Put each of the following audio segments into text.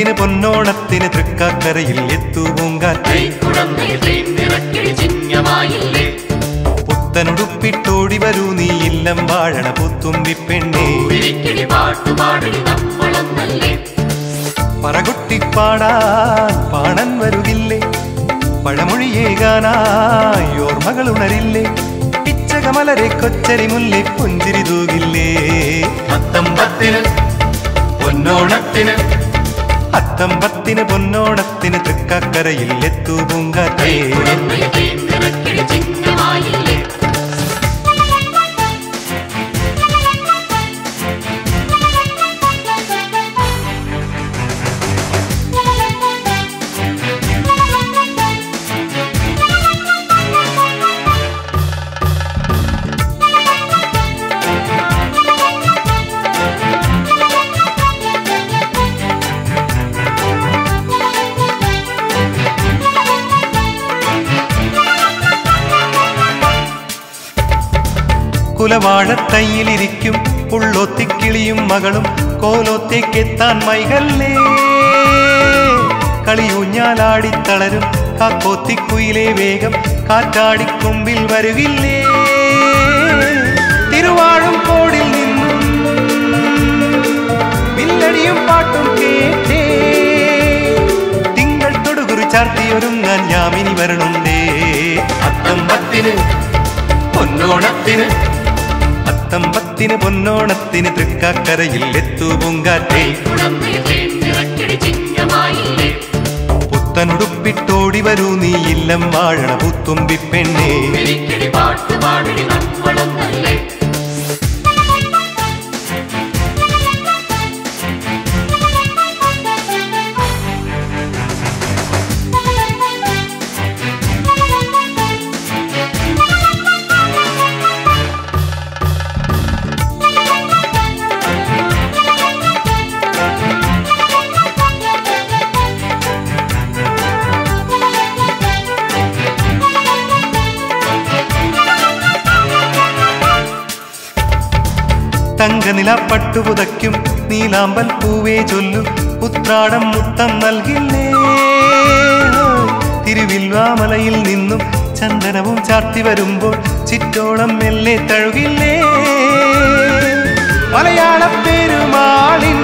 അത്തമ്പത്തിന് പൊന്നോണത്തിന് തൃക്കാക്കരയിൽ എത്തുപൂങ്കാറ്റേ കൈക്കുടന്നയിൽ തേൻ നിറക്കിടി ചിങ്ങമായില്ലേ പുത്തനുടുപ്പിട്ടോടി വരൂ നീ ഇല്ലം വാഴണ പുത്തുമ്പി പെണ്ണേ ഒരിക്കിടി പാട്ടുപാടടി നമ്മളൊന്നല്ലേ പറകുട്ടിപ്പാടാൻ പാണൻ വരുകില്ലേ പഴമൊഴിയേകാനായി ഓർമ്മകൾ ഉണരില്ലേ പിച്ചകമലരെ കൊച്ചരി മുല്ലേ പുഞ്ചിരി തൂകില്ലേ പത്തമ്പത്തിന് പൊന്നോണത്തിന് അത്തമ്പത്തിന് പൊന്നോണത്തിന് തൃക്കാക്കരയിൽ എത്തൂ പൂങ്കാറ്റേ കൈക്കുടന്നയിൽ തേൻ നിറക്കിടി ചിങ്ങമായില്ലേ കുലവാഴത്തൈയിലിരിക്കും പുള്ളൊത്തിക്കിളിയും മകളും കോലോത്തേക്കെത്താൻ മൈകല്ലേ കളിയൂഞ്ഞാലാടിത്തളരും കാക്കോത്തിക്കുയിലെ വേഗം കാറ്റാടിക്കൊമ്പിൽ വരുകില്ലേ തിരുവാഴും കോടിൽ നിന്നും വില്ലടിയും പാട്ടും കേട്ടേ തിങ്കൾ തൊടുകുറി ചാർത്തിയൊരുങ്ങാൻ യാമിനി വരണുണ്ടേ പത്തമ്പത്തിന് പൊന്നോണത്തിന് അത്തമ്പത്തിന് പൊന്നോണത്തിന് തൃക്കാക്കരയിൽ എത്തൂ പൂങ്കാറ്റേ കൈക്കുടന്നയിൽ തേൻ നിറക്കിടി ചിങ്ങമായില്ലേ പുത്തനുടുപ്പിട്ടോടി വരൂ നീ ഇല്ലം വാഴണ പുത്തുമ്പി പെണ്ണേ ഒരിക്കിടി പാട്ടുപാടടി നമ്മളൊന്നല്ലേ തങ്കനില പട്ടുപുതയ്ക്കും നീലാമ്പൽ പൂവേ ചൊല്ലു ഉത്രാടം മുത്തം നൽകില്ലേ തിരുവിൽവാമലയിൽ നിന്നും ചന്ദനവും ചാർത്തി വരുമ്പോൾ ചിറ്റോളം മെല്ലെ തഴുകില്ലേ മലയാള പെരുമാളിൻ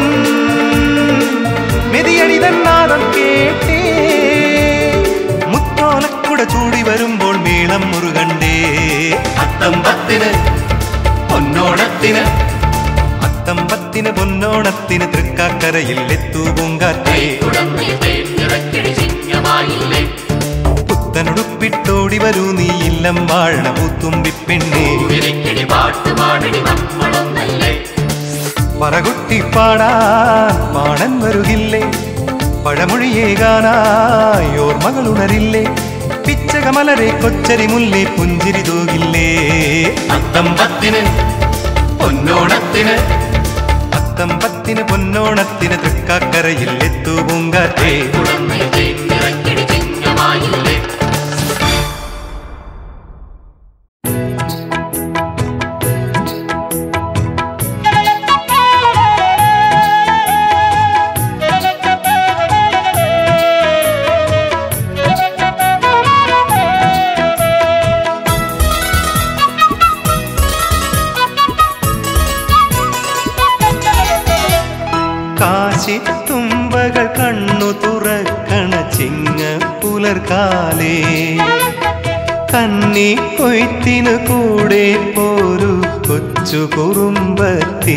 മെതിയടിതൻ നാദം കേട്ടേ മുത്തോലക്കുട ചൂടി വരുമ്പോൾ മേളം മുറുകണ്ടേ പത്തമ്പത്തിന് പൊന്നോണത്തിന് അത്തമ്പത്തിന് പൊന്നോണത്തിന് തൃക്കാക്കരയിൽ എത്തൂ പൂങ്കാറ്റേ കൈക്കുടന്നയിൽ തേൻ നിറക്കിടി ചിങ്ങമായില്ലേ പുത്തനുടുപ്പിട്ടോടി വരൂ നീ ഇല്ലം വാഴണ പൂത്തുമ്പി പെണ്ണേ ഒരിക്കിടി പാട്ടുപാടടി നമ്മളൊന്നല്ലേ പറകുട്ടിപ്പാടാൻ പാണൻ വരുകില്ലേ പഴമൊഴിയേകാനായി ഓർമ്മകൾ ഉണരില്ലേ പിച്ചകമലരെ കൊച്ചരി മുല്ലേ പുഞ്ചിരി തൂകില്ലേ പത്തമ്പത്തിന് പൊന്നോണത്തിന് അത്തമ്പത്തിന് പൊന്നോണത്തിന് തൃക്കാക്കരയിൽ എത്തൂ പൂങ്കാറ്റേ കൈക്കുടന്നയിൽ തേൻ നിറക്കിടി ചിങ്ങമായില്ലേ കാശിത്തുമ്പകൾ കണ്ണു തുറക്കണ ചിങ്ങ പുലർക്കാലേ കന്നി കൊയ്ത്തിനു കൂടെ പോരു കൊച്ചു കുറുമ്പത്തി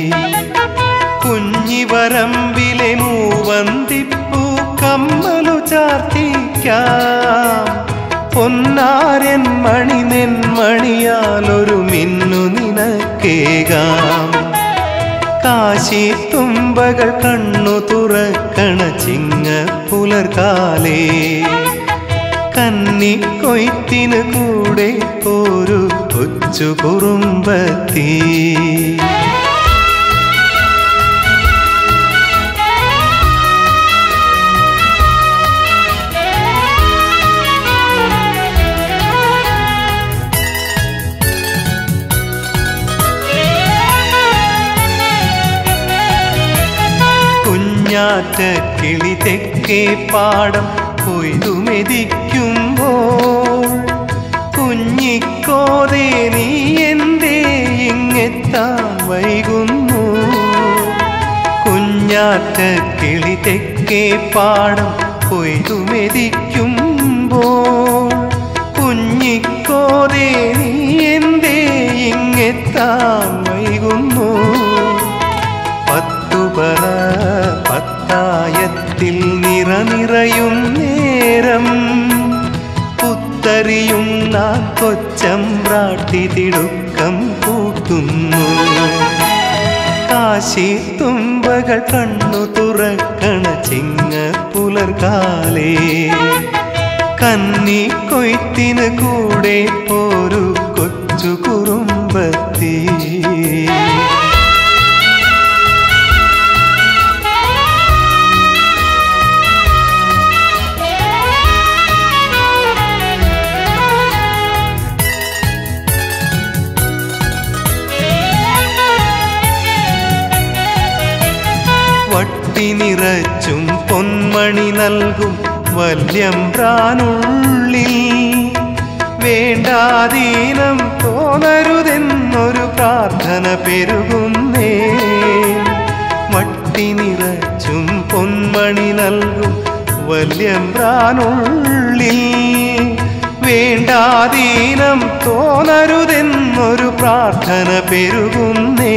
കുഞ്ഞിവരമ്പിലെ മൂവന്തിപ്പൂ കമ്മലു ചാർത്തിക്കാം പൊന്നാരൻ മണി നെന്മണിയാലൊരു മിന്നു നിനക്കേകാം കാശി തുമ്പകൾ കണ്ണു തുറക്കണ ചിങ്ങ പുലർക്കാലേ കന്നി കൊയ്ത്തിനു കൂടെ ഒരു കൊച്ചു കുറുമ്പത്തി കുഞ്ഞാറ്റ കിളി തെക്കേ പാടം കൊയ്തുമെതിക്കുമ്പോൾ കുഞ്ഞിക്കോതേ നീ എന്തേ ഇങ്ങെത്താൻ വൈകുന്നു കുഞ്ഞാറ്റ കിളി തെക്കേ പാടം കൊയ്തുമെതിക്കുമ്പോൾ കുഞ്ഞിക്കോതേ നീ എന്തേ ഇങ്ങെത്താൻ വൈകുന്നു പത്തുപറ പത്തായത്തിൽ നിറനിറയും നേരം പുത്തറിയുന്ന കൊച്ചമ്പ്രാട്ടി തിടുക്കം കൂട്ടുന്നു കാശി തുമ്പകൾ കണ്ണു തുറക്കണ ചിങ്ങ പുലർകാലേ കന്നി കൊയ്ത്തിന് കൂടെ ഒരു കൊച്ചു കുറുമ്പത്തി വട്ടി നിറച്ചും പൊന്മണി നൽകും വല്യംപ്രാനുള്ളിൽ വേണ്ടാതീനം തോന്നരുതെന്നൊരു പ്രാർത്ഥന പെരുകുന്നേ വട്ടി നിറച്ചും പൊന്മണി നൽകും വല്യംപ്രാനുള്ളിൽ വേണ്ടാതീനം തോന്നരുതെന്നൊരു പ്രാർത്ഥന പെരുകുന്നേ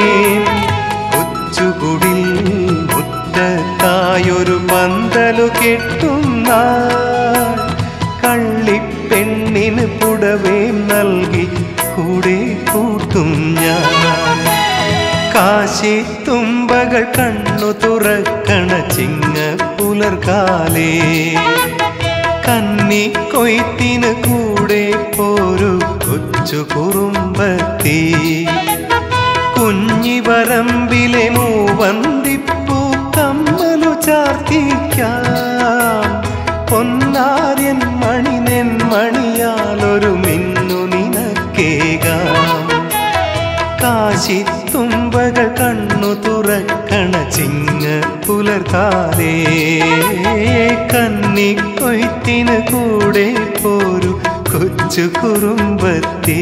കൊച്ചുകുടിൽ മുറ്റത്തായൊരു പന്തലു കെട്ടുന്ന കള്ളിപ്പെണ്ണിന് പുടവേം നൽകി കൂടെ കൂട്ടും ഞാൻ കാശി തുമ്പകൾ കണ്ണു തുറക്കണ ചിങ്ങ പുലർകാലേ കന്നി കൊയ്ത്തിന് കൂടെ പോരു കൊച്ചു കുറുമ്പത്തി കുഞ്ഞിവരമ്പിലെ മൂവന്തിപ്പൂ കമ്മലു ചാർത്തിക്കാം പൊന്നാര്യൻ മണിനെൻ മണിയാലൊരു മിന്നു നിനക്കേകാം കാശി തുമ്പകൾ കണ്ണു തുറക്കണ ചിങ്ങ പുലർക്കാലേ കന്നി കൊയ്ത്തിന് കൂടെ പോരു കൊച്ചു കുറുമ്പത്തി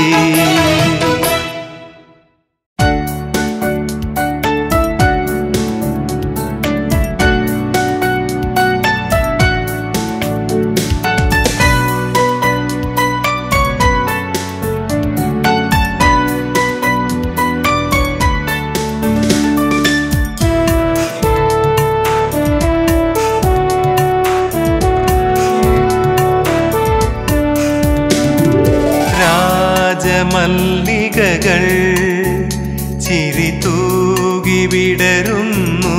രാജമല്ലികകൾ ചിരി തൂകി വിടരുന്നു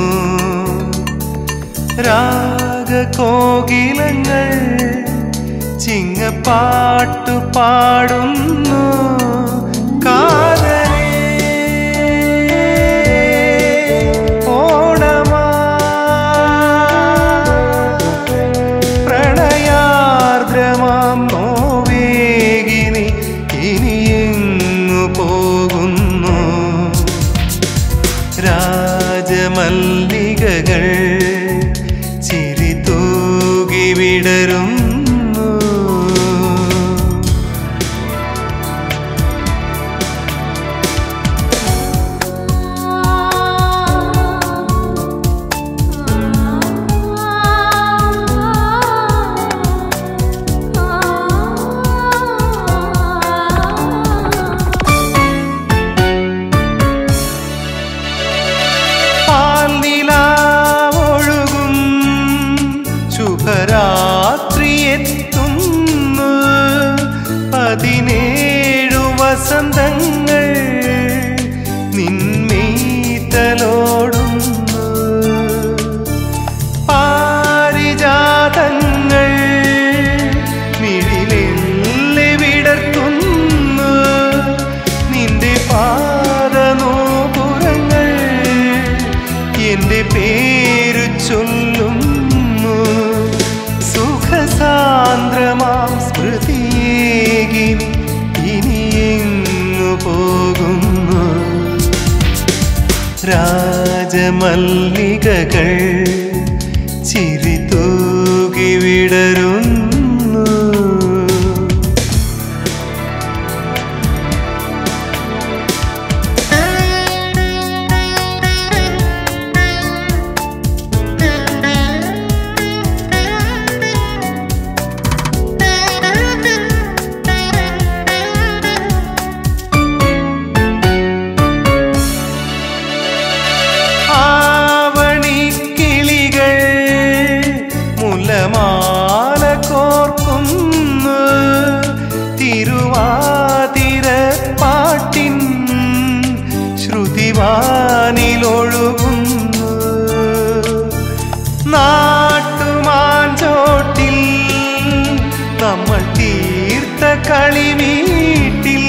രാഗകോകിലങ്ങൾ ചിങ്ങപ്പാട്ടു പാടുന്നു കാതലേ ഓണമാ പ്രണയാർദ്രമാം നോവേഗിനി ഇനിയെങ്ങു പോകുന്നു രാജമല്ലികകൾ ചിരി തൂകി വിടരുന്നു പാൽനിലാവൊഴുകും ശുഭരാത്രി എത്തുന്നു പതിനേഴു വസന്തങ്ങൾ നിന്മീത്തലോടുന്നു പാരിജാതങ്ങൾ മിഴിലെല്ലെ വിടർത്തുന്നു നിന്റെ പാദനോപുരങ്ങൾ എന്റെ പേര് ചൊല്ലുന്നു സുഖസാന്ദ്രമാം സ്മൃതിയേകിനി ഇനി എങ്ങു പോകുന്നു രാജമല്ലികകൾ ചിരി തൂകി വിടരുന്നു ആവണിക്കിളികൾ മുലമാല കോർക്കുന്നു തിരുവാതിര പാട്ടിൻ ശ്രുതിവാനിലൊഴുകുന്നു നാട്ടുമാഞ്ചോട്ടിൽ നമ്മൾ തീർത്ത കളി വീട്ടിൽ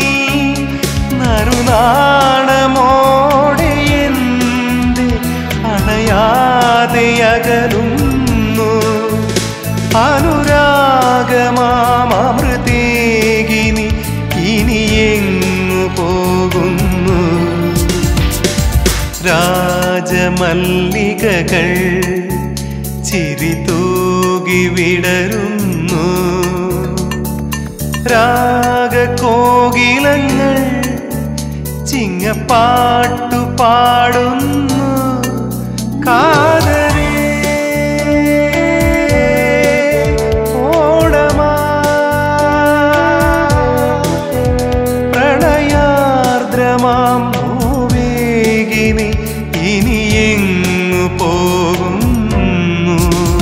നറുനാണമോടെ എന്റെ അണയാതെ അകലുന്നു അനുരാഗമാമൃതേകിനി ഇനി എങ്ങു പോകുന്നു രാജമല്ലികകൾ ചിരി തൂകി വിടരുന്നു രാഗകോകിലങ്ങൾ ചിങ്ങപ്പാട്ടു പാടുന്നു കാതരേ ഓണമാ പ്രണയാർദ്രമാം ഭൂവേഗിനി ഇനി എങ്ങു പോകുന്നു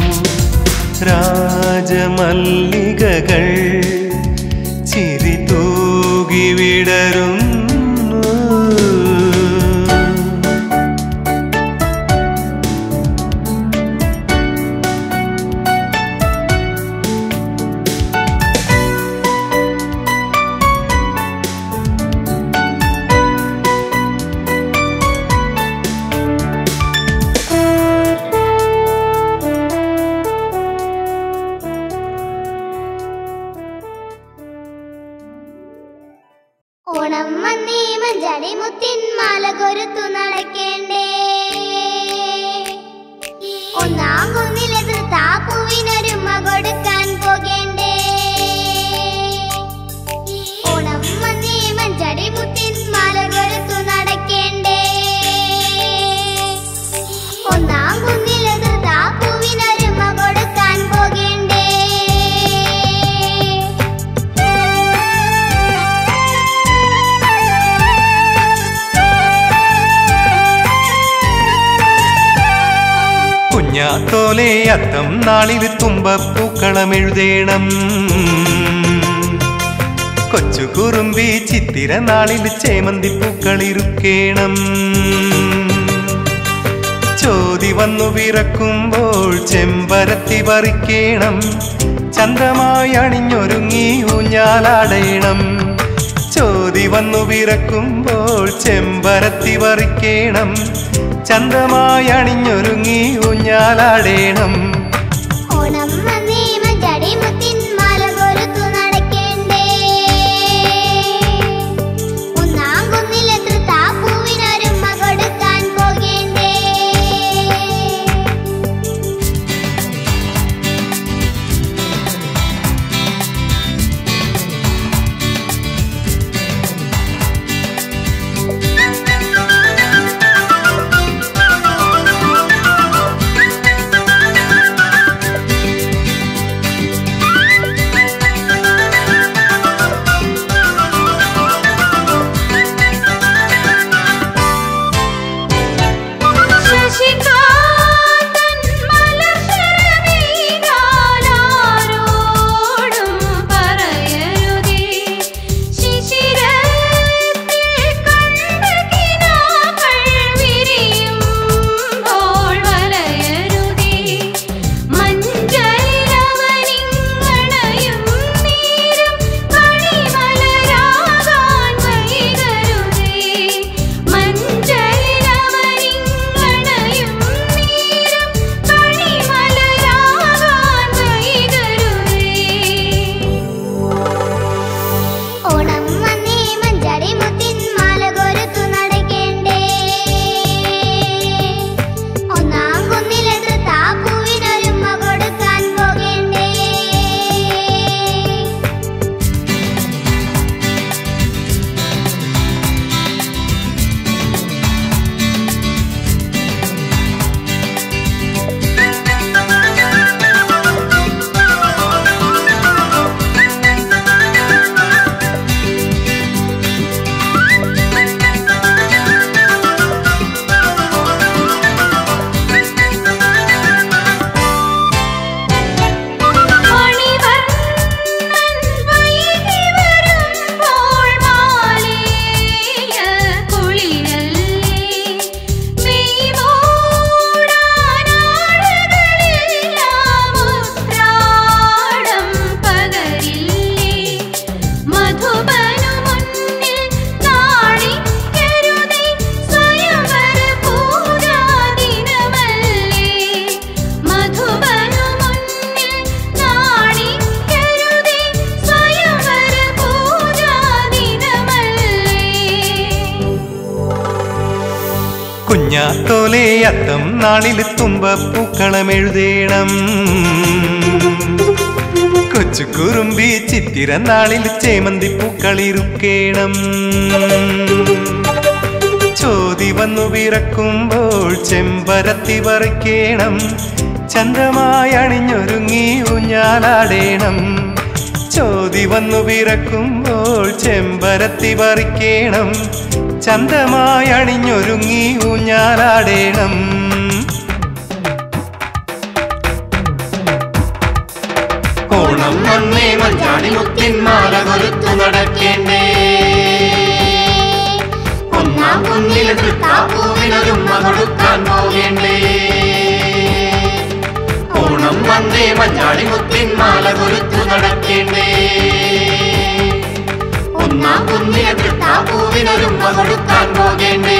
രാജമല്ലികകൾ ചിരി തൂകി വിടരുന്നു ഓണം വന്നേ മഞ്ചാടി മുത്തിൻ മാല കൊരുത്തു നടക്കേണ്ടേ ഒന്നാം കുന്നിലെതിർത്ത പൂവിനൊരുമ കൊടുക്കാൻ പോകേണ്ടേ ഓണം വന്നേ മഞ്ചാടി മുത്തിൻ മാല കൊരുത്തു നടക്കേണ്ടേ ഒന്നാം കുന്നിലെതിർത്ത പൂവിനൊരുമ കൊടുക്കാൻ പോകേണ്ടേ കുഞ്ഞാത്തോലെ അത്തം നാളിൽ തുമ്പപ്പൂക്കളം എഴുതേണം കൊച്ചു കുറുമ്പി ചിത്തിര നാളിൽ ചേമന്തി പൂക്കളിരുക്കേണം ചോതി വന്നു വിറക്കുമ്പോൾ ചെമ്പരത്തി പറിക്കേണം ചന്ദ്രമായി അണിഞ്ഞൊരുങ്ങി ഊഞ്ഞാലാടേണം ചോതി വന്നു വിറക്കുമ്പോൾ ചെമ്പരത്തി പറിക്കേണം ചന്ദ്രമായി അണിഞ്ഞൊരുങ്ങി ഊഞ്ഞാലാടേണം ഓണം വന്നേ മഞ്ചാടി മുത്തിൻ മാല കൊരുത്തു നടക്കേണ്ടേ ഒന്നാം കുന്നിലെത്ര താപ്പൂവിനൊരുമ കൊടുക്കാൻ പോകേണ്ടേ കുഞ്ഞാത്തോലെ അത്തം നാളിൽ തുമ്പപ്പൂക്കളം എഴുതേണം കൊച്ചു കുറുമ്പി ചിത്തിര നാളിൽ ചേമന്തി പൂക്കളിരുക്കേണം ചോതി വന്നു വിറക്കുമ്പോൾ ചെമ്പരത്തി പറിക്കേണം ചന്ദ്രമായി അണിഞ്ഞൊരുങ്ങി ഊഞ്ഞാലാടേണം ചോതി വന്നു വിറക്കുമ്പോൾ ചെമ്പരത്തി പറിക്കേണം ചന്തമായി അണിഞ്ഞൊരുങ്ങി ഊഞ്ഞാലാടേണം ഓണം വന്നേ മഞ്ചാടി മുത്തിൻ മാല കൊരുത്തു നടക്കേണ്ടേ ഒന്നാം കുന്നിൽ തൃത്താപ്പൂവിനൊരുമ്മ കൊടുക്കാൻ പോകേണ്ടേ ഓണം വന്നേ മഞ്ചാടി മുത്തിൻ മാല കൊരുത്തു നടക്കേണ്ടേ ഒന്നാം കുന്നിൽ തൃത്താപ്പൂവിനൊരുമ്മ കൊടുക്കാൻ പോകേണ്ടേ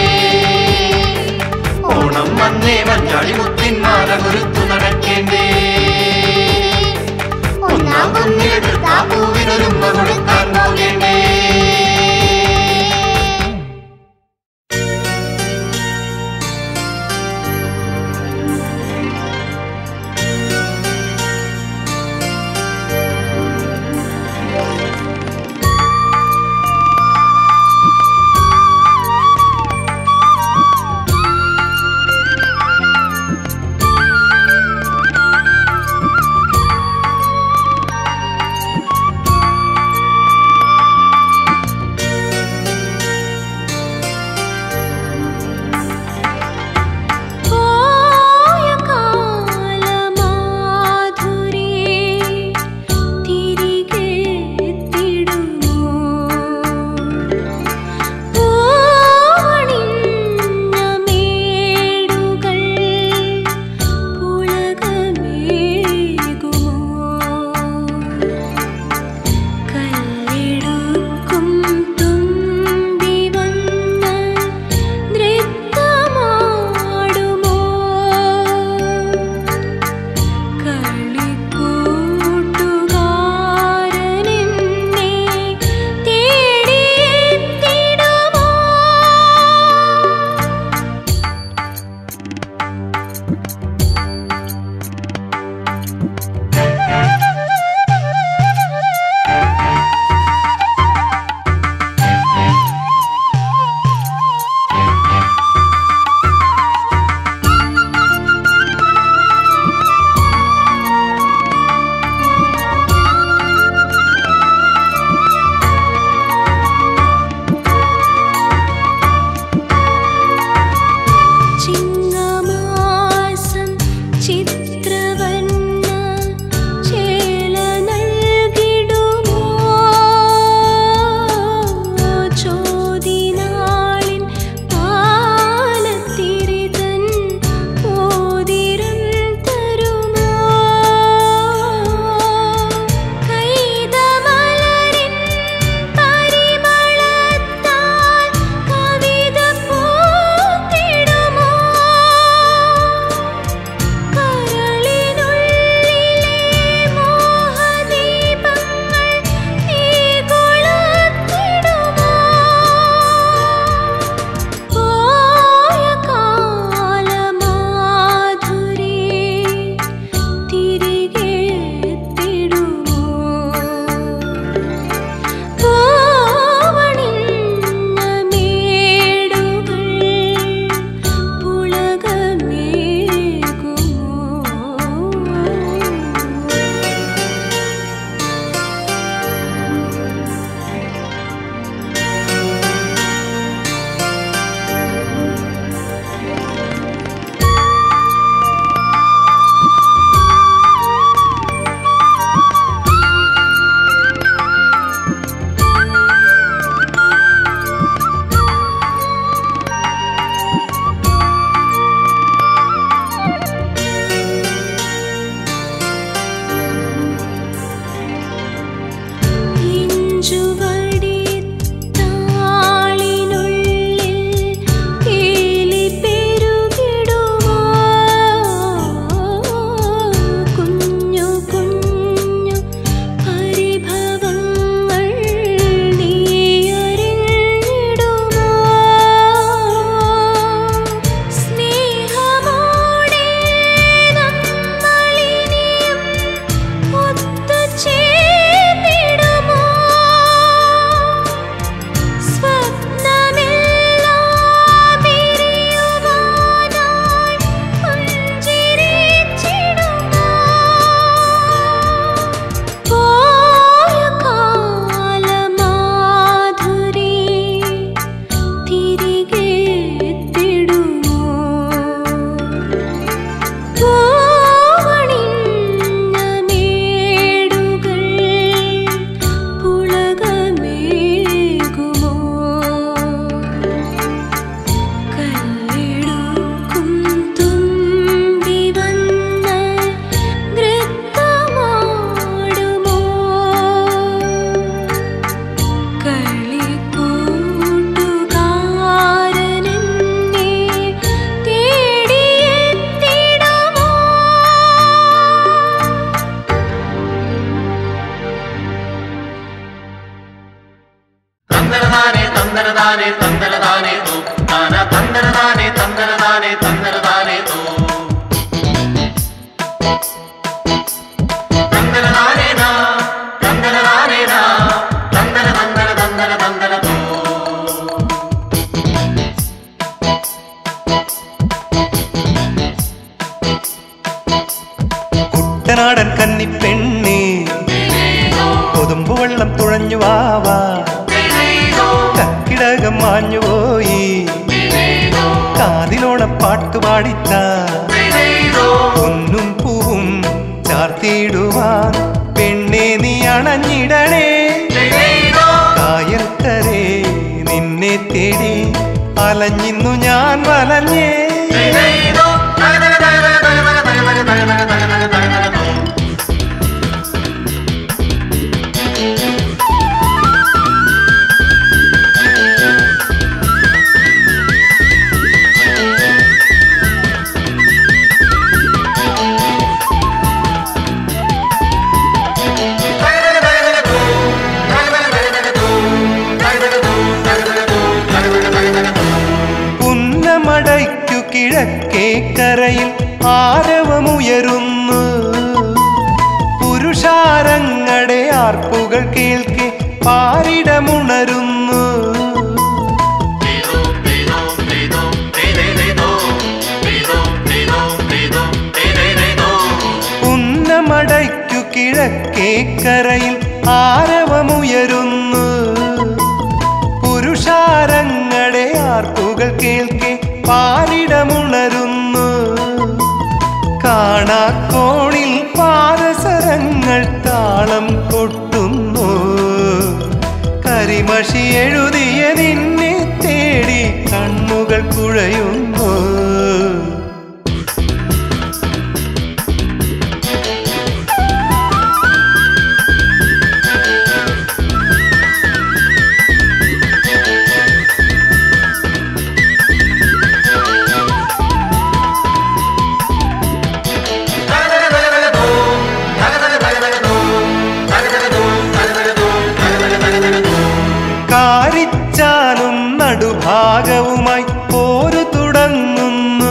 ഓണം വന്നേ മഞ്ചാടി മുത്തിൻ മാല കൊരുത്തു നടക്കേണ്ടേ ഒന്നാം കുന്നിൽ തൃത്താപ്പൂവിനൊരുമ്മ കൊടുക്കാൻ പോകേണ്ടേ പോയ കാലമാധുരേ തിരികെ എത്തിടുമോ പൂവണിഞ്ഞ മേടുകൾ പുളകമേകുമോ കല്ലെടുക്കും തുമ്പി വന്ന് നൃത്തമാടുമോ കളിക്കൂട്ടുകാരനെന്നെ തേടിയെത്തിടുമോ ചിങ്ങമാസം ചിത്രവർണ്ണ ചേല നൽകിടുമോ ചോദിനാളിൻ പാലത്തിരിതൻ മോതിരം തരുമോ കൈതമലരിൻ പരിമളത്താൽ കവിത പൂത്തിടുമോ കരളിനുള്ളിലെ മോഹദീപങ്ങൾ നീ കൊളുത്തിടുമോ പോയ കാലമാധുരേ തിരികെ എത്തിടുമോ പൂവണിഞ്ഞ മേടുകൾ പുളകമേകുമോ ഇഞ്ചുവടി താളിനുള്ളിൽ കേളി പെരുകിടുമോ കുഞ്ഞു കുഞ്ഞു പരിഭവങ്ങൾ നീ അറിഞ്ഞിടുമോ തന്തരതാനെ തന്തരതാനെ തന്തരതാനെ തോ താന തന്തരതാനെ തന്തരതാനെ തന്തരതാനെ തോ തന്തരതാനെ നാ തന്തരതാനെ നാ തന്തര തന്തര തന്തര തന്തര തോ കുട്ടനാടൻ കന്നിപ്പെണ്ണേ കൊതുമ്പു വെള്ളം തുഴഞ്ഞു വാവാ കക്കിടകം മാഞ്ഞുപോയി കാതിലോണം പാട്ടുപാടിത്ത പൊന്നും പൂവും ചാർത്തിയിടുവാൻ പെണ്ണെ നീ അണഞ്ഞിടണേ കായൽക്കരെ നിന്നെ തേടി അലഞ്ഞിന്നു ഞാൻ വലഞ്ഞേ പുന്നമടയ്ക്കു കിഴക്കേ കരയിൽ ആരവമുയരുന്നു പുരുഷാരങ്ങളുടെ ആർപ്പുകൾ കേൾക്കെ പാരിടമുണരുന്നു പുന്നമടയ്ക്കു കിഴക്കേ കരയിൽ ആരവമുയരുന്നു പുരുഷാരങ്ങളുടെ ആർപ്പുകൾ കേൾക്കെ പാരിടമുണരുന്നു കാണാക്കോണിൽ പാദസരങ്ങൾ താളം കൊട്ടുന്നു കരിമഷി എഴുതിയ നിന്നെ തേടി കണ്ണുകൾ കുഴയുന്നു കാരിച്ചാലും നടുഭാഗവുമായി പോരു തുടങ്ങുന്നു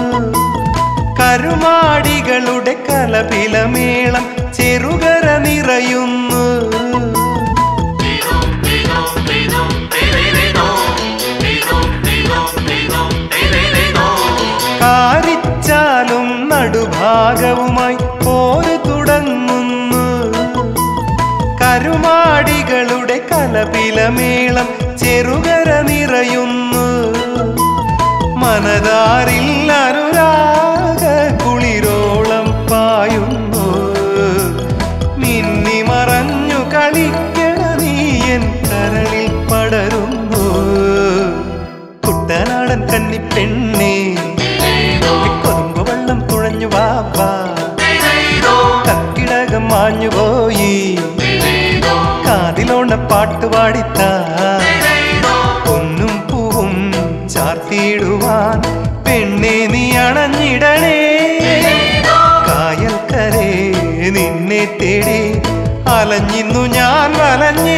കരുമാടികളുടെ കലപിലമേളം ചെറുകര നിറയുന്നു കാരിച്ചാലും നടുഭാഗവുമായി പോരു തുടങ്ങുന്നു കരുമാടികളുടെ കലപിലമേളം ചെറുകര നിറയുന്നു മനതാരിൽ അനുരാഗ കുളിരോളം പായുന്നു മിന്നി മറഞ്ഞു കളിക്കണ നീയൻ കരളിൽ പടരുന്നു കുട്ടനാടൻ കന്നിപ്പെണ്ണേ കൊതുമ്പ് വെള്ളം തുഴഞ്ഞു വാവാ കക്കിടകം മാഞ്ഞുപോയി കാതിലോണ പാട്ടുപാടിത്ത പൊന്നും പൂവും ചാർത്തിയിടുവാൻ പെണ്ണെ നീ അണഞ്ഞിടണേ കായൽക്കരെ നിന്നെ തേടി അലഞ്ഞിന്നു ഞാൻ വലഞ്ഞേ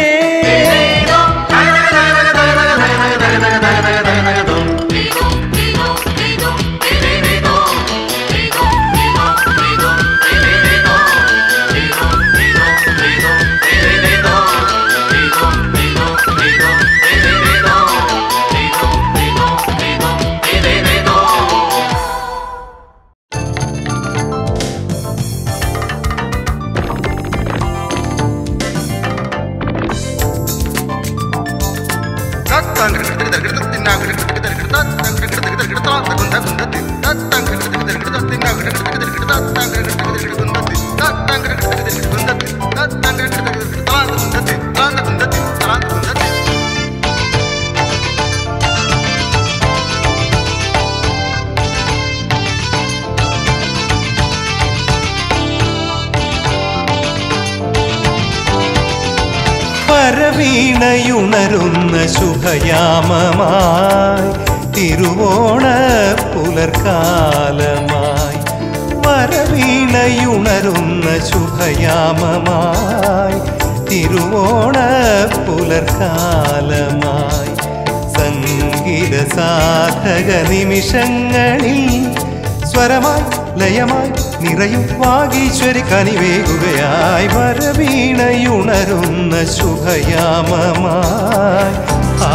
പരവീണയുണരുന്ന ശുഭയാമമായി തിരുവോണ പുലർക്കാലമായി വരവീണയുണരുന്ന ശുഭയാമമായി തിരുവോണ പുലർക്കാലമായി സംഗീത സാധക നിമിഷങ്ങളിൽ സ്വരമായി ലയമായി നിറയും വാഗീശ്വരി കനിവേകുകയായി വരവീണയുണരുന്ന ശുഭയാമമായി ആ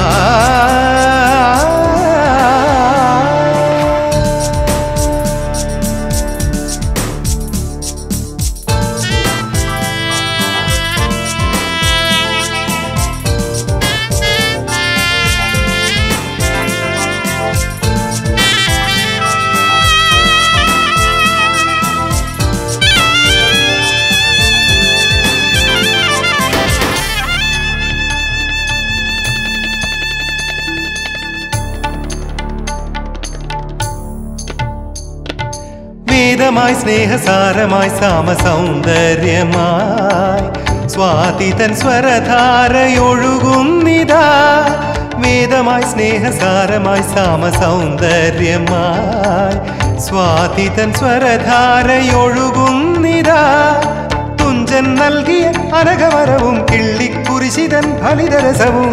വേദമായി സ്നേഹസാരമായി സാമസൗന്ദര്യമായി സ്വാതിതൻ സ്വരധാരയൊഴുകുന്നിതാ വേദമായി സ്നേഹസാരമായി സാമസൗന്ദര്യമായി സ്വാതിതൻ സ്വരധാരയൊഴുകുന്നിതാ തുഞ്ചൻ നൽകിയ അനഘവരവും കിള്ളിക്കുരിശിതൻ ഫലിതരസവും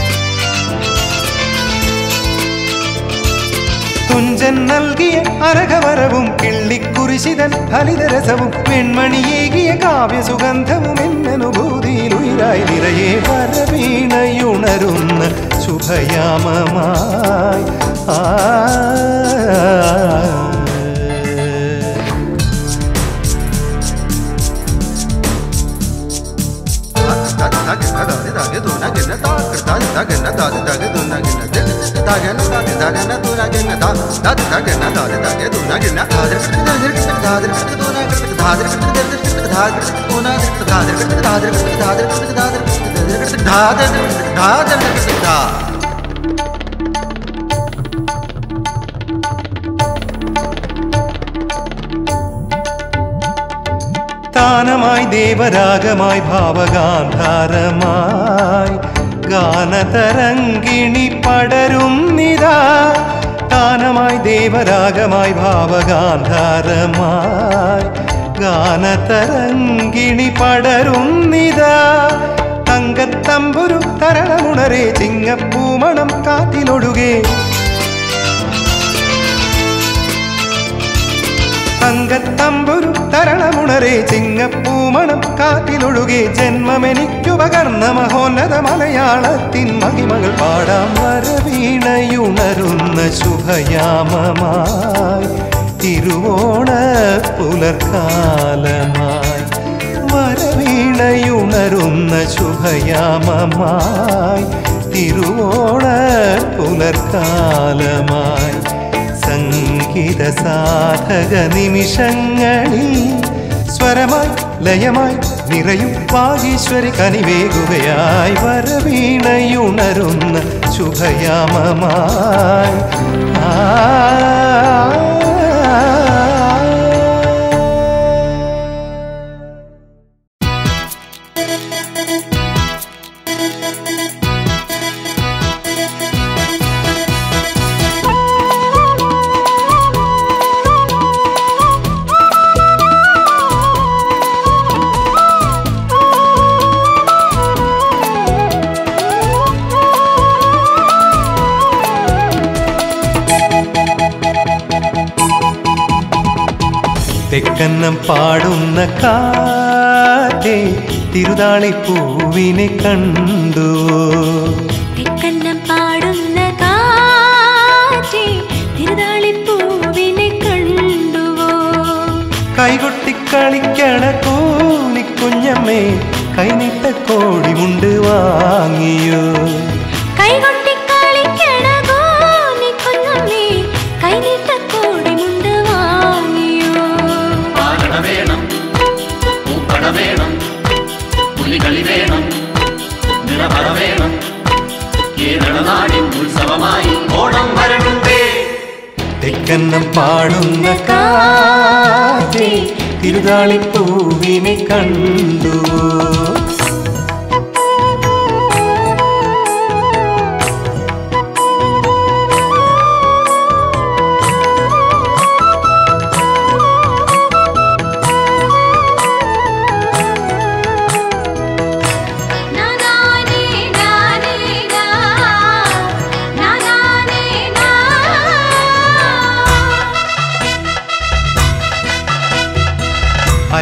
തുഞ്ചൻ നൽകിയ അരകവരവും കിള്ളിക്കുരിശിതൻ ഫലിതരസവും വെൺമണിയേകിയ കാവ്യസുഗന്ധവും എന്നനുഭൂതിയിൽ ഉയരായി നിറയെ വരവീണയുണരുന്ന ശുഭയാമമായി ആ താനമായി ദേവരാഗമായി ഭാവഗാന്ധാരമായി ഗാനതരംഗിണി പടരുന്നിതാ താനമായി ദേവരാഗമായി ഭാവഗാന്ധാരമായി ഗാനതരംഗിണി പടരുന്നിതാ തങ്കത്തമ്പുരു തരണമുണരേ ചിങ്ങപ്പൂമണം കാറ്റിലൊഴുകേ തങ്കത്തമ്പുരു തരണമുണരേ ചിങ്ങപ്പൂമണം കാറ്റിലൊഴുകെ ജന്മമെനിക്കു പകർന്ന മഹോന്നത മലയാളത്തിൻ മഹിമകൾ പാടാം വരവീണയുണരുന്ന ശുഭയാമമായി തിരുവോണ പുലർക്കാലമായി വരവീണയുണരുന്ന ശുഭയാമമായി തിരുവോണ പുലർക്കാലമായി സംഗീത സാധക നിമിഷങ്ങളിൽ സ്വരമായി ലയമായി നിറയും വാഗീശ്വരി കനിവേകുകയായി വരവീണയുണരുന്ന ശുഭയാമമായി ആ തെക്കന്നം പാടുന്ന കാറ്റേ തിരുതാളി പൂവിനെ കണ്ടു തെക്കന്നം പാടുന്ന കാറ്റേ തിരുതാളിപ്പൂവിനെ കണ്ടുവോ കൈകൊട്ടിക്കളിക്കണ കൂനിക്കുഞ്ഞമ്മേ കൈനീട്ട കോടിമുണ്ട് വാങ്ങിയോ കൈകൊട്ടി കളിക്കണ ഗോനിക്കുഞ്ഞമ്മേ കൈനീട്ടക്കോടി മുണ്ട് വാങ്ങിയോ പാലട വേണം പൂക്കട വേണം പുലികളി വേണം നിറപറ വേണം കേരള നാടിൻ ഉത്സവമായി ഓണം വരണുണ്ടേ തെക്കന്നം പാടുന്ന കാറ്റേ തിരുതാളി പൂവിനെ കണ്ടു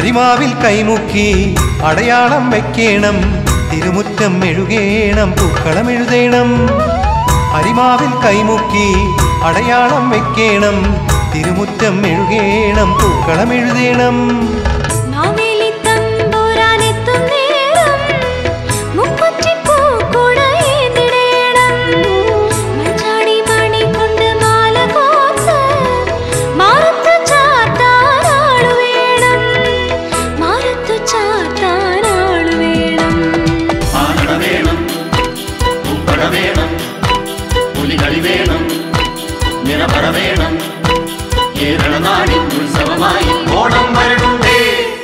അരിമാവിൽ കൈമുക്കി അടയാളം വെക്കേണം തിരുമുറ്റം മെഴുകേണം പൂക്കളം എഴുതേണം അരിമാവിൽ കൈമുക്കി അടയാളം വെക്കേണം തിരുമുറ്റം മെഴുകേണം പൂക്കളം എഴുതേണം മാവേലി തമ്പുരാനെത്തും നേരം മുക്കുറ്റിപ്പൂക്കുട ഏന്തിടേണം. മഞ്ചാടി മണി കൊണ്ട് മാല കോർത്ത് മാറത്തു ചാർത്താൻ ആളു വേണം. മാറത്തു ചാർത്താൻ ആളു വേണം ആനട വേണം പൂപ്പട വേണം പുലികളി വേണം നിറപറ വേണം കേരള നാടിൻ ഉത്സവമായി ഓണം വരണുണ്ടേ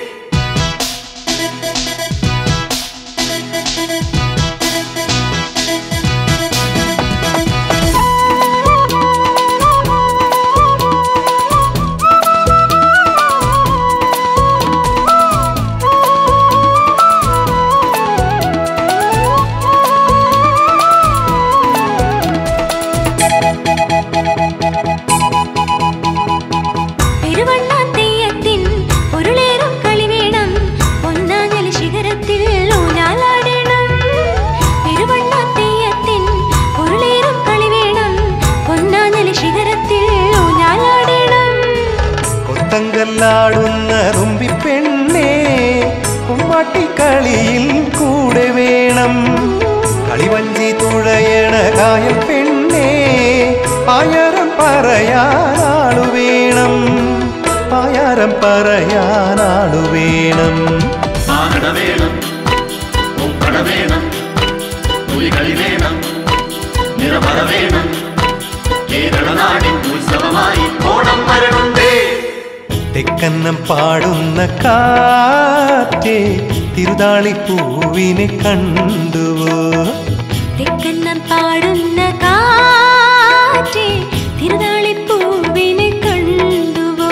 പെരുവണ്ണാത്തെയ്യത്തിൻ പൊരുളേറും കളി വേണം പൊന്നാഞ്ഞലി ശിഖരത്തിൽ ഊഞ്ഞാലാടണം പെരുവണ്ണാത്തെയ്യത്തിൻ പൊരുളേറും കളി വേണം പൊന്നാഞ്ഞലി ശിഖരത്തിൽ ഊഞ്ഞാലാടണം കൊത്തങ്കല്ലാടുന്ന തുമ്പിപ്പെണ്ണേ കുമ്മാട്ടിക്കളിയിൽ കൂടെ വേണം കളിവഞ്ചി തുഴയണ കായൽ പെണ്ണേ പായാരം പറയാനാളു വേണം പായാരം പറയാനാളു വേണം ആനട വേണം പൂപ്പട വേണം പുലികളി വേണം നിറപറ വേണം കേരള നാടിൻ ഉത്സവമായി ഓണം വരണുണ്ടേ തെക്കന്നം പാടുന്ന കാറ്റേ തിരുതാളിപ്പൂവിനെ കണ്ടുവോ തെക്കന്നം പാടുന്ന കാറ്റേ തിരുനാളിപ്പൂവിനെ കണ്ടുവോ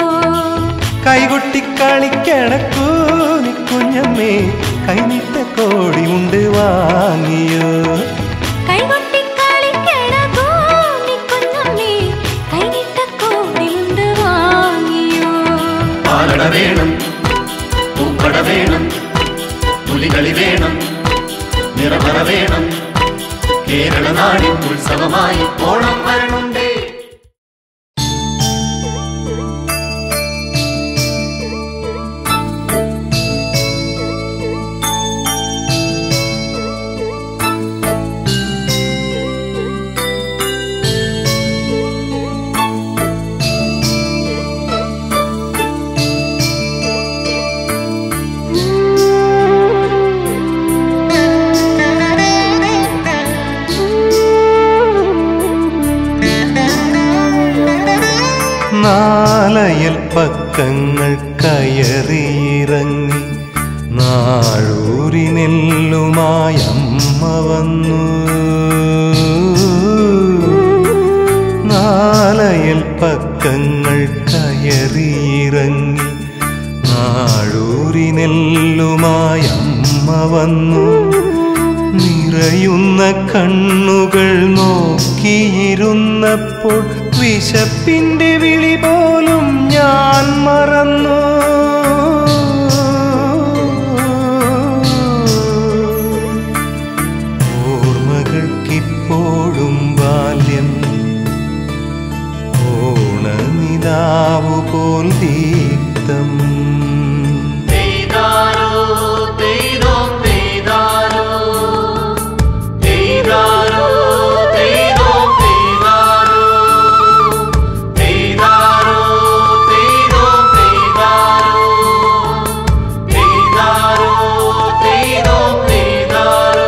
കൈകൊട്ടിക്കളിക്കണക്കൂനി കുഞ്ഞമ്മേ കൈനീട്ട കോടി ഉണ്ട് വാങ്ങിയോ കൈകൊട്ടിക്കളിക്കണ ഭൂമിക്കുഞ്ഞമ്മേ, കൈനീട്ടക്കോടിയുണ്ട് വാങ്ങിയോ ആനട വേണം പൂപ്പട വേണം പുലികളി വേണം നിറപറ വേണം കേരള നാടിൻ ഉത്സവമായി ഓണം വരണുണ്ടേ നാലയൽ പക്കങ്ങൾ കയറിയിറങ്ങി നാഴൂരി നെല്ലുമായി അമ്മ വന്നു നാലയൽ പക്കങ്ങൾ കയറിയിറങ്ങി നാഴൂരി നെല്ലുമായി അമ്മ വന്നു നിറയുന്ന കണ്ണുകൾ നോക്കിയിരുന്നപ്പോൾ വിശപ്പിന്റെ വിളി പോലും ഞാൻ മറന്നു ഓർമ്മകൾക്കിപ്പോഴും ബാല്യം ഓണനിതാവു പോൽ ദീപ്തം പെയ്താരോ പെയ്തോ പെയ്താരോ പെയ്താരോ പെയ്തോ പെയ്താരോ പെയ്താരോ പെയ്തോ പെയ്താരോ പെയ്താരോ പെയ്തോ പെയ്താരോ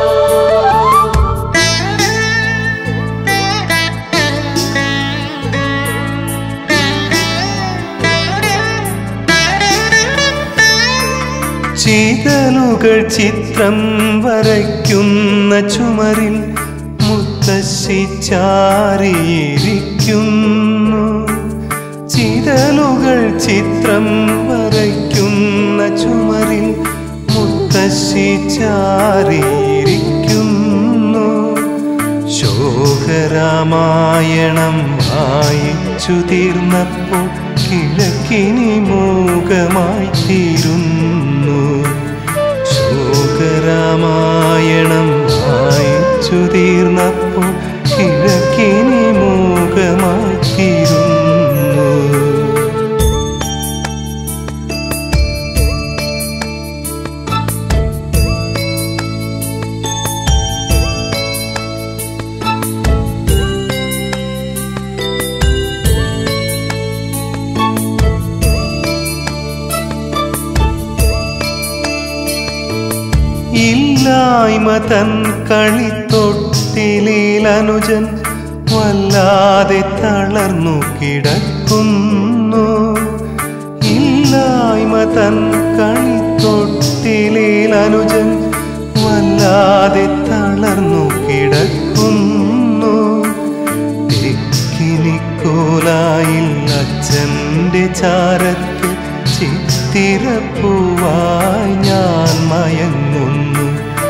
ചീതലുകൾ ചിത്രം വരയ്ക്കുന്ന ചുമരിൽ മുത്തശ്ശി ചാരിയിരിക്കുന്നു ചിതലുകൾ ചിത്രം വരയ്ക്കുന്ന ചുമരിൽ മുത്തശ്ശി ചാരിയിരിക്കുന്നു ശോകരാമായണം വായിച്ചു തീർന്നപ്പോൾ കിഴക്കിനി മൂകമായി തീരുന്നു ശോകരാമായണം വായിച്ചു തീർന്നപ്പോൾ കിഴക്കിനി മൂകമായി തീരുന്നു ഇല്ലായ്മ തൻ കളിത്തൊട്ടിലിൽ അനുജൻ വല്ലാതെ തളർന്നു കിടക്കുന്നു ഇല്ലായ്മ തൻ കളിത്തൊട്ടിലിൽ അനുജൻ വല്ലാതെ തളർന്നു കിടക്കുന്നു തെക്കിനിക്കോലായിൽ അച്ഛൻ്റെ ചാരത്ത് ചിത്തിരപ്പൂവായി ഞാൻ മയങ്ങുന്നു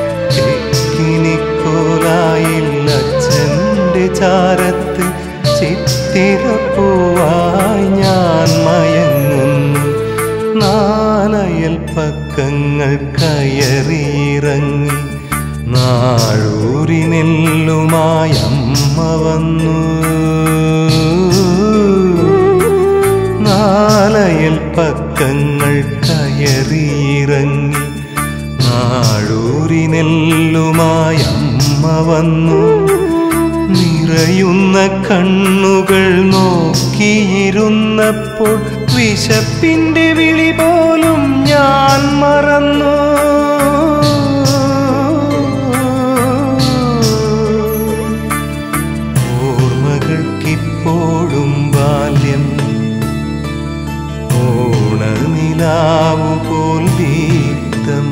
തെക്കിനിക്കോലായിൽ അച്ഛൻ്റെ ചാരത്ത് ചിത്തിരപ്പൂവായി ഞാൻ മയങ്ങുന്നു നാലയൽ പക്കങ്ങൾ കയറിയിറങ്ങി നാഴൂരിനെല്ലുമായി അമ്മ വന്നു നാലയൽ പക്കങ്ങൾ കയറിയിറങ്ങി നാഴൂരിനെല്ലുമായി അമ്മ വന്നു നിറയുന്ന കണ്ണുകൾ നോക്കിയിരുന്നപ്പോൾ വിശപ്പിന്റെ വിളി പോലും ഞാൻ മറന്നു ഓർമ്മകൾക്കിപ്പോഴും ബാല്യം ഓണനിലാവു പോൽ ദീപ്തം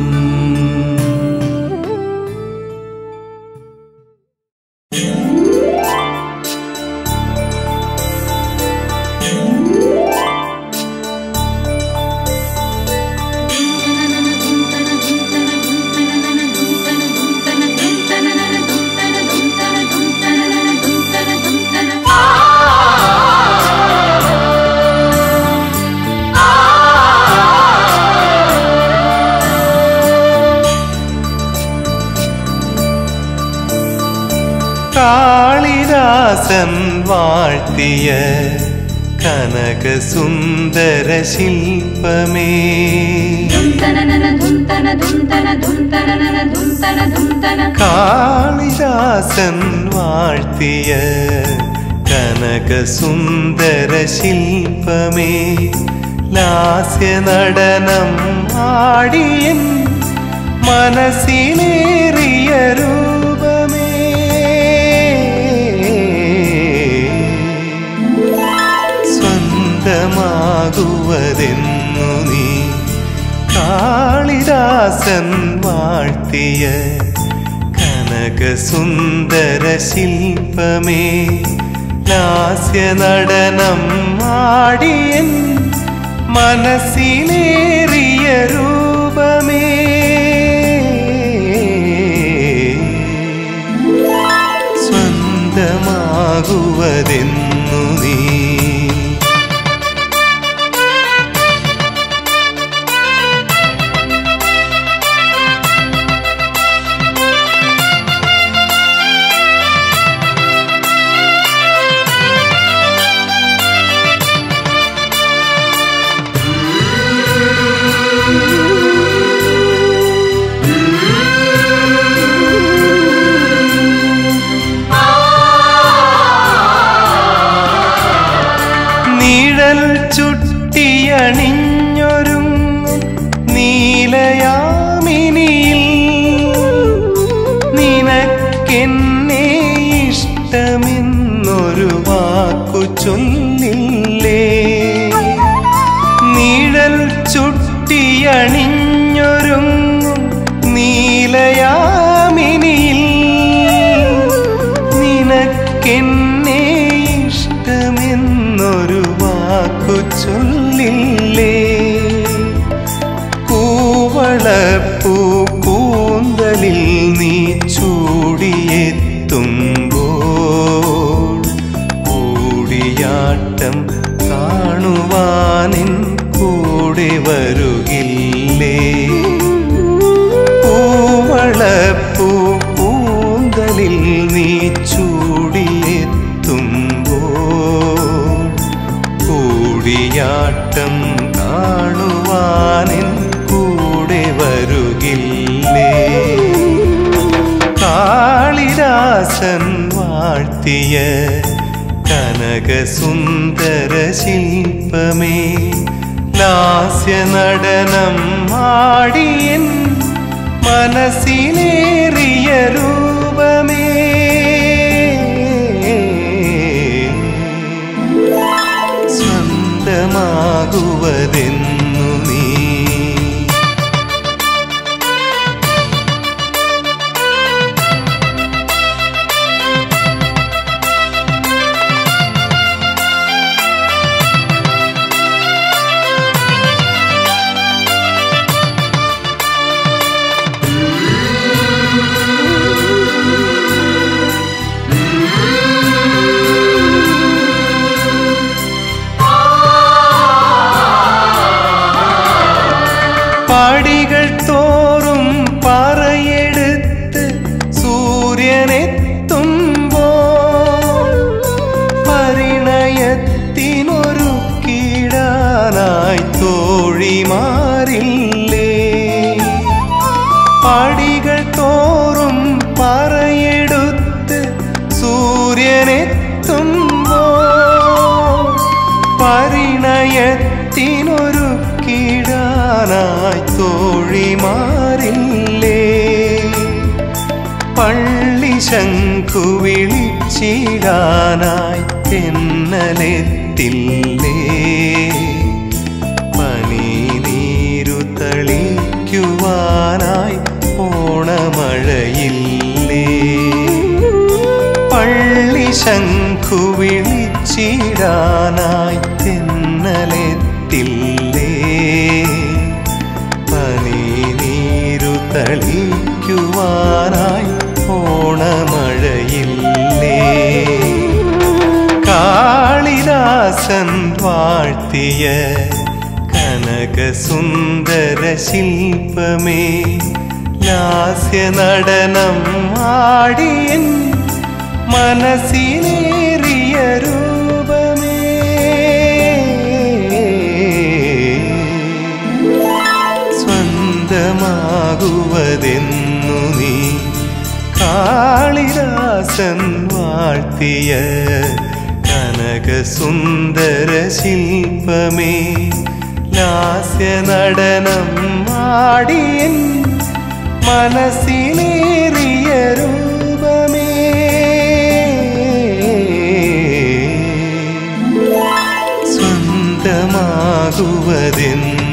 കാളിദാസൻ വാഴ്ത്തിയ കനകസുന്ദര ശില്പമേ കാളിദാസൻ വാഴ്ത്തിയ കനകസുന്ദര ശില്പമേ ലാസ്യ നടനം ആടിയൻ മനസ്സിലേറിയ രൂപമേ സ്വന്തമാകുവതെന്നു നീ കാളിദാസൻ വാഴ്ത്തിയ കനകസുന്ദര ശില്പമേ ലാസ്യ നടനം ആടിയൻ മനസ്സിലേറിയ രൂപമേ സ്വന്തമാകുവതെന്നു നീ നിഴൽ ചുട്ടിയണിഞ്ഞൊരും നീലയാമിനിയിൽ നിനക്കെന്നെ ഇഷ്ടമെന്നൊരു വാക്കു ചൊല്ലില്ലേ നിഴൽ ചുട്ടിയണിഞ്ഞൊരും നീലയാമിനിയിൽ നിനക്കെന്നെ ഇഷ്ടമെന്നൊരു വാക്കു ചൊല്ലില്ലേ കൂവളപ്പൂ കൂന്തലിൽ നീ ചൂടിയെത്തുമ്പോൾ കൂടിയാട്ടം കാണുവാനിൻ കൂടെ വരുകില്ലേ നീ ചൂടിയെത്തുമ്പോൾ കൂടിയാട്ടം കാണുവാനിൻ കൂടെ വരുകില്ലേ കാളിദാസൻ വാഴ്ത്തിയ കനകസുന്ദര ശില്പമേ ലാസ്യ നടനം ആടിയൻ മനസ്സിലേറിയ രൂപമേ സ്വന്തമാകുവതെന്നു നീ പടികൾ തോറും പറയെടുത്ത് സൂര്യനെത്തുമ്പോ പരിണയത്തിനൊരു കീടാനായി തോഴിമാരില്ലേ പടികൾ തോറും പറയെടുത്ത് സൂര്യനെത്തുമ്പോ പരിണയത്തിനൊരു കീടാനായി തോഴിമാരില്ലേ പള്ളി ശംഖു വിളിച്ചിടാനായി തെന്നലെത്തില്ലേ പനി നീരു തളിക്കുവാനായി ഓണമഴയില്ലേ പള്ളി ശംഖു വിളിച്ചിടാനായി തെന്നലെത്തില്ലേ പനി നീരു തളിക്കുവാനായി ഓണമഴയില്ലേ കാളിദാസൻ വാഴ്ത്തിയ കനകസുന്ദര ശില്പമേ ലാസ്യ നടനം ആടിയൻ മനസ്സിലേറിയ രൂപമേ സ്വന്തമാകുവതെന്നു നീ കാളിദാസൻ വാഴ്ത്തിയ കനകസുന്ദര ശില്പമേ ലാസ്യ നടനം ആടിയൻ മനസ്സിലേറിയ രൂപമേ സ്വന്തമാകുവതെന്നു